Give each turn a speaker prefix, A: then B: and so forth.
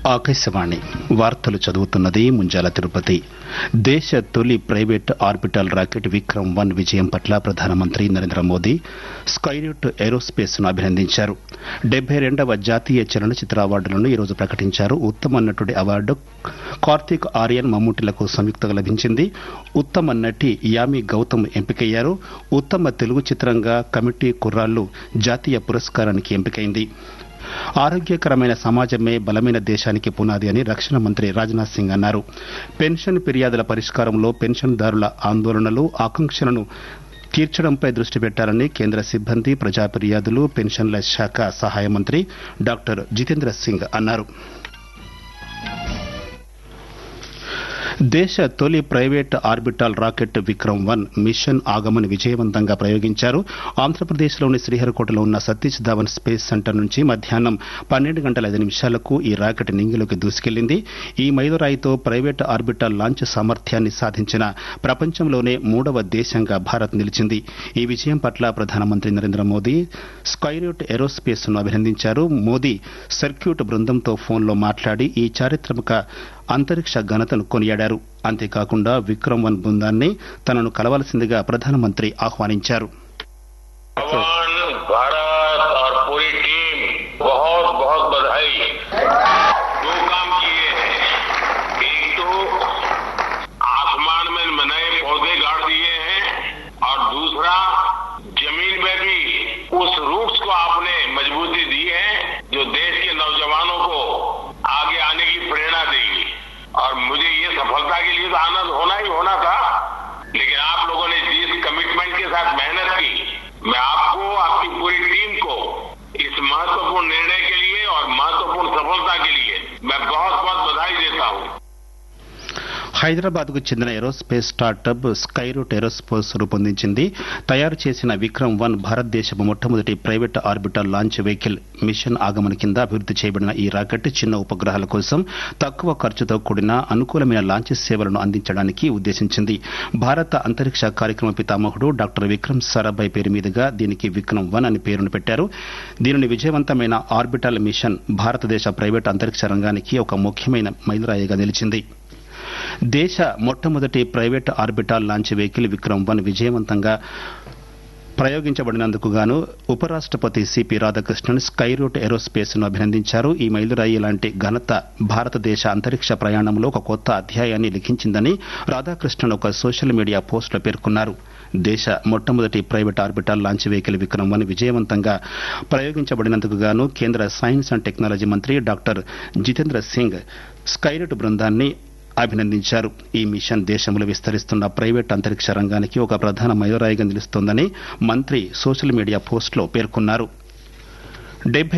A: ఆకాశవాణి వార్తలు చదువుతున్నది ముంజాల తిరుపతి దేశ తొలి private orbital rocket Vikram one విజయం పట్ల ప్రధానమంత్రి నరేంద్ర మోదీ స్కైరూట్ ఏరోస్పేస్ ను అభినందించారు డెబ్బై రెండవ జాతీయ చలనచిత్ర అవార్డులను ఈరోజు ప్రకటించారు ఉత్తమ నటుడి అవార్డు కార్తీక్ ఆర్యన్ మమ్ముటిలకు సంయుక్తంగా లభించింది ఉత్తమ నటి యామి గౌతమ్ ఎంపికయ్యారు ఉత్తమ తెలుగు చిత్రంగా కమిటీ కుర్రాళ్లు జాతీయ పురస్కారానికి ఎంపికైంది ఆరోగ్యకరమైన సమాజమే బలమైన దేశానికి పునాది అని రక్షణ మంత్రి రాజ్నాథ్ సింగ్ అన్నారు పెన్షన్ ఫిర్యాదుల పరిష్కారంలో పెన్షన్దారుల ఆందోళనలు ఆకాంక్షలను తీర్చడంపై దృష్టి పెట్టాలని కేంద్ర సిబ్బంది ప్రజా ఫిర్యాదులు పెన్షన్ల శాఖ సహాయ మంత్రి డాక్టర్ జితేంద్ర సింగ్ అన్నారు దేశ తొలి private orbital rocket Vikram one mission Aagaman విజయవంతంగా ప్రయోగించారు ఆంధ్రప్రదేశ్లోని శ్రీహరికోటలో ఉన్న సతీష్ ధావన్ స్పేస్ సెంటర్ నుంచి మధ్యాహ్నం పన్నెండు గంటల ఐదు నిమిషాలకు ఈ రాకెట్ నింగిలోకి దూసుకెళ్లింది ఈ మైలురాయితో ప్రైవేట్ ఆర్బిటాల్ లాంచ్ సామర్థ్యాన్ని సాధించిన ప్రపంచంలోనే మూడవ దేశంగా భారత్ నిలిచింది ఈ విజయం పట్ల ప్రధానమంత్రి నరేంద్ర మోదీ స్కైరూట్ ఏరోస్పేస్ ను అభినందించారు మోదీ సర్క్యూట్ బృందంతో ఫోన్లో మాట్లాడి ఈ చారిత్రక అంతరిక్ష ఘనతను కొనియాడారు అంతేకాకుండా విక్రమ్ వన్ బృందాన్ని తనను కలవాల్సిందిగా ప్రధానమంత్రి ఆహ్వానించారు
B: भगवान भारत और पूरी टीम बहुत बहुत बधाई दो काम किए हैं एक तो आसमान में नए पौधे गाड़ दिए हैं और दूसरा जमीन में भी उस रूट्स को आपने मजबूती दी है जो देश के नौजवानों को आगे आने की प्रेरणा देगी और मुझे ये सफलता के लिए तो आनंद होना ही होना था लेकिन आप लोगों ने जिस कमिटमेंट के साथ मेहनत की मैं आपको आपकी पूरी टीम को इस महत्वपूर्ण निर्णय के लिए और महत्वपूर्ण सफलता के लिए मैं बहुत बहुत बधाई देता हूं
A: హైదరాబాద్ కు చెందిన ఏరోస్పేస్ స్టార్టప్ స్కైరూట్ ఏరోస్పేస్ రూపొందించింది తయారు చేసిన విక్రమ్ వన్ భారతదేశపు మొట్టమొదటి private orbital launch vehicle mission Aagaman కింద అభివృద్ది చేయబడిన ఈ రాకెట్ చిన్న ఉపగ్రహాల కోసం తక్కువ ఖర్చుతో కూడిన అనుకూలమైన లాంచ్ సేవలను అందించడానికి ఉద్దేశించింది భారత అంతరిక్ష కార్యక్రమ పితామహుడు డాక్టర్ విక్రమ్ సారాభాయ్ పేరు మీదుగా దీనికి విక్రమ్ వన్ అని పేరును పెట్టారు దీనిని విజయవంతమైన ఆర్బిటల్ మిషన్ భారతదేశ ప్రైవేట్ అంతరిక్ష రంగానికి ఒక ముఖ్యమైన మైలురాయిగా నిలిచింది దేశ మొట్టమొదటి private orbital launch vehicle Vikram one విజయవంతంగా ప్రయోగించబడినందుకు గాను ఉపరాష్టపతి సిపి రాధాకృష్ణన్ స్కైరూట్ ఏరోస్పేస్ ను అభినందించారు ఈ మైలురాయి లాంటి ఘనత భారతదేశ అంతరిక్ష ప్రయాణంలో ఒక కొత్త అధ్యాయాన్ని లిఖించిందని రాధాకృష్ణన్ ఒక సోషల్ మీడియా పోస్టులో పేర్కొన్నారు దేశ మొట్టమొదటి private orbital launch vehicle Vikram one విజయవంతంగా ప్రయోగించబడినందుకు గాను కేంద్ర సైన్స్ అండ్ టెక్నాలజీ మంత్రి డాక్టర్ జితేంద్ర సింగ్ స్కైరూట్ బృందాన్ని అభినందించారు ఈ మిషన్ దేశంలో విస్తరిస్తున్న ప్రైవేట్ అంతరిక్ష రంగానికి ఒక ప్రధాన మైలురాయిగా నిలుస్తోందని మంత్రి సోషల్ మీడియా పోస్టులో పేర్కొన్నారు డెబ్బై